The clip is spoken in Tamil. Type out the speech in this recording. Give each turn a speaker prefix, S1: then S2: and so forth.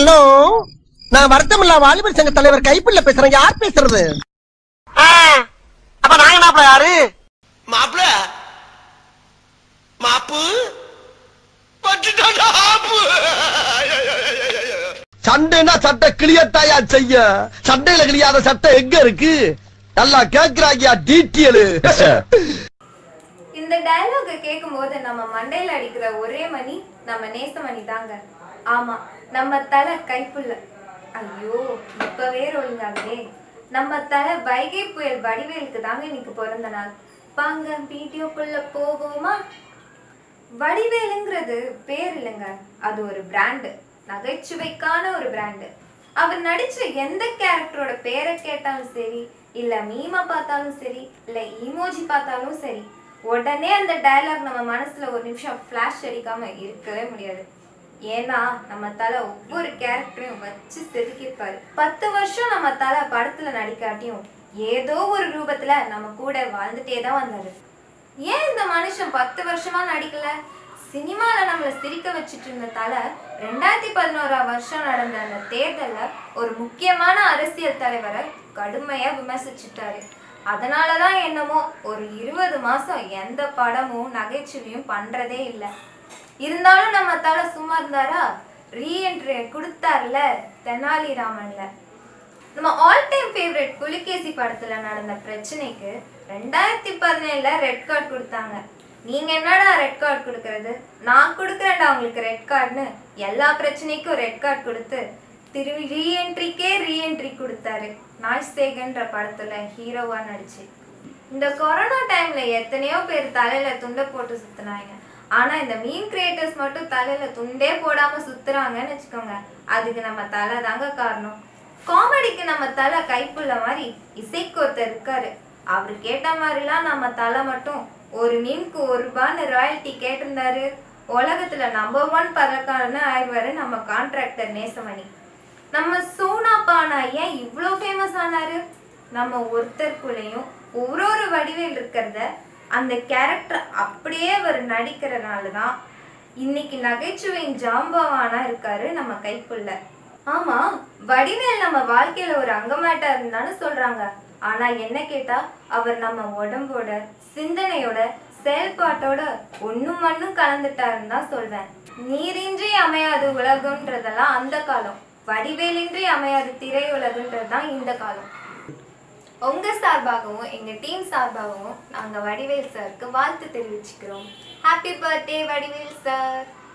S1: ஹலோ நான் வருத்தமில்லா வாலிபர் சங்க தலைவர் கைப்பிள்ள பேசுறேன் யார் பேசுறது அப்ப நாங்க என்ன யாரு
S2: மாப்பிள மாப்பு பட்டுட்டாடா ஆப்பு
S1: சண்டைனா சட்டை கிளியத்தாயா செய்ய சண்டையில கிளியாத சட்டை எங்க இருக்கு நல்லா கேக்குறாங்கயா டீட்டியலு
S3: இந்த டயலாக கேட்கும்போது நம்ம மண்டையில அடிக்கிற ஒரே மணி நம்ம நேசமணி தாங்க ஆமா நம்ம தலை கைப்புள்ள ஐயோ இப்பவே ஒழுங்காகவே நம்ம தலை வைகை புயல் வடிவேலுக்கு தாங்க இன்னைக்கு பிறந்த நாள் வாங்க வீடியோக்குள்ள போவோமா வடிவேலுங்கிறது பேர் இல்லைங்க அது ஒரு பிராண்டு நகைச்சுவைக்கான ஒரு பிராண்டு அவர் நடிச்ச எந்த கேரக்டரோட பேரை கேட்டாலும் சரி இல்ல மீமா பார்த்தாலும் சரி இல்ல இமோஜி பார்த்தாலும் சரி உடனே அந்த டயலாக் நம்ம மனசுல ஒரு நிமிஷம் ஃபிளாஷ் அடிக்காம இருக்கவே முடியாது ஏன்னா நம்ம தலை ஒவ்வொரு கேரக்டரையும் வச்சு செதுக்கியிருப்பாரு பத்து வருஷம் நம்ம தலை படத்துல நடிக்காட்டியும் ஏதோ ஒரு ரூபத்துல நம்ம கூட வாழ்ந்துட்டே தான் வந்தாரு ஏன் இந்த மனுஷன் பத்து வருஷமா நடிக்கல சினிமால நம்மள சிரிக்க வச்சிட்டு இருந்த தலை ரெண்டாயிரத்தி பதினோராம் வருஷம் நடந்த அந்த தேர்தல்ல ஒரு முக்கியமான அரசியல் தலைவரை கடுமையா விமர்சிச்சுட்டாரு அதனாலதான் என்னமோ ஒரு இருபது மாசம் எந்த படமும் நகைச்சுவையும் பண்றதே இல்லை இருந்தாலும் நம்ம தலை சும்மா இருந்தாரா ரீஎன்ட்ரி கொடுத்தாருல தெனாலிராமன்ல நம்ம ஆல் டைம் ஃபேவரட் புலிகேசி படத்துல நடந்த பிரச்சனைக்கு ரெண்டாயிரத்தி பதினேழுல ரெட் கார்டு கொடுத்தாங்க நீங்க என்னடா ரெட் கார்டு கொடுக்கறது நான் கொடுக்குறேன்டா உங்களுக்கு ரெட் கார்டுன்னு எல்லா பிரச்சனைக்கும் ரெட் கார்டு கொடுத்து திரும்பி ரீஎன்ட்ரிக்கே ரீஎன்ட்ரி கொடுத்தாரு நாய்ஸ்தேகன்ற படத்துல ஹீரோவா நடிச்சு இந்த கொரோனா டைம்ல எத்தனையோ பேர் தலையில துண்டை போட்டு சுத்துனாங்க ஆனா இந்த மீன் கிரியேட்டர்ஸ் மட்டும் தலையில துண்டே போடாம சுத்துறாங்கன்னு வச்சுக்கோங்க அதுக்கு நம்ம தலை தாங்க காரணம் காமெடிக்கு நம்ம தலை கைப்புள்ள மாதிரி இசைக்கு ஒருத்தர் இருக்காரு அவரு கேட்ட மாதிரிலாம் நம்ம தலை மட்டும் ஒரு மீனுக்கு ஒரு ரூபான்னு ராயல்ட்டி கேட்டிருந்தாரு உலகத்துல நம்பர் ஒன் பதக்காரன்னு ஆயிடுவாரு நம்ம கான்ட்ராக்டர் நேசமணி நம்ம சோனா பானா ஏன் இவ்வளோ ஃபேமஸ் ஆனாரு நம்ம ஒருத்தருக்குள்ளேயும் ஒரு ஒரு வடிவேல் இருக்கிறத அந்த கேரக்டர் அப்படியே அவர் நடிக்கிறனால தான் இன்னைக்கு நகைச்சுவையின் ஜாம்பவானா இருக்காரு நம்ம கைக்குள்ள ஆமா வடிவேல் நம்ம வாழ்க்கையில ஒரு அங்கமாட்டா இருந்தான்னு சொல்றாங்க ஆனா என்ன கேட்டா அவர் நம்ம உடம்போட சிந்தனையோட செயல்பாட்டோட ஒண்ணும் மண்ணும் கலந்துட்டாருன்னு தான் சொல்வேன் நீரின்றி அமையாது உலகம்ன்றதெல்லாம் அந்த காலம் வடிவேலின்றி அமையாது திரையுலகுன்றது தான் இந்த காலம் உங்க சார்பாகவும் எங்க டீம் சார்பாகவும் நாங்க வடிவேல் சாருக்கு வாழ்த்து தெரிவிச்சுக்கிறோம் ஹாப்பி பர்த்டே வடிவேல் சார்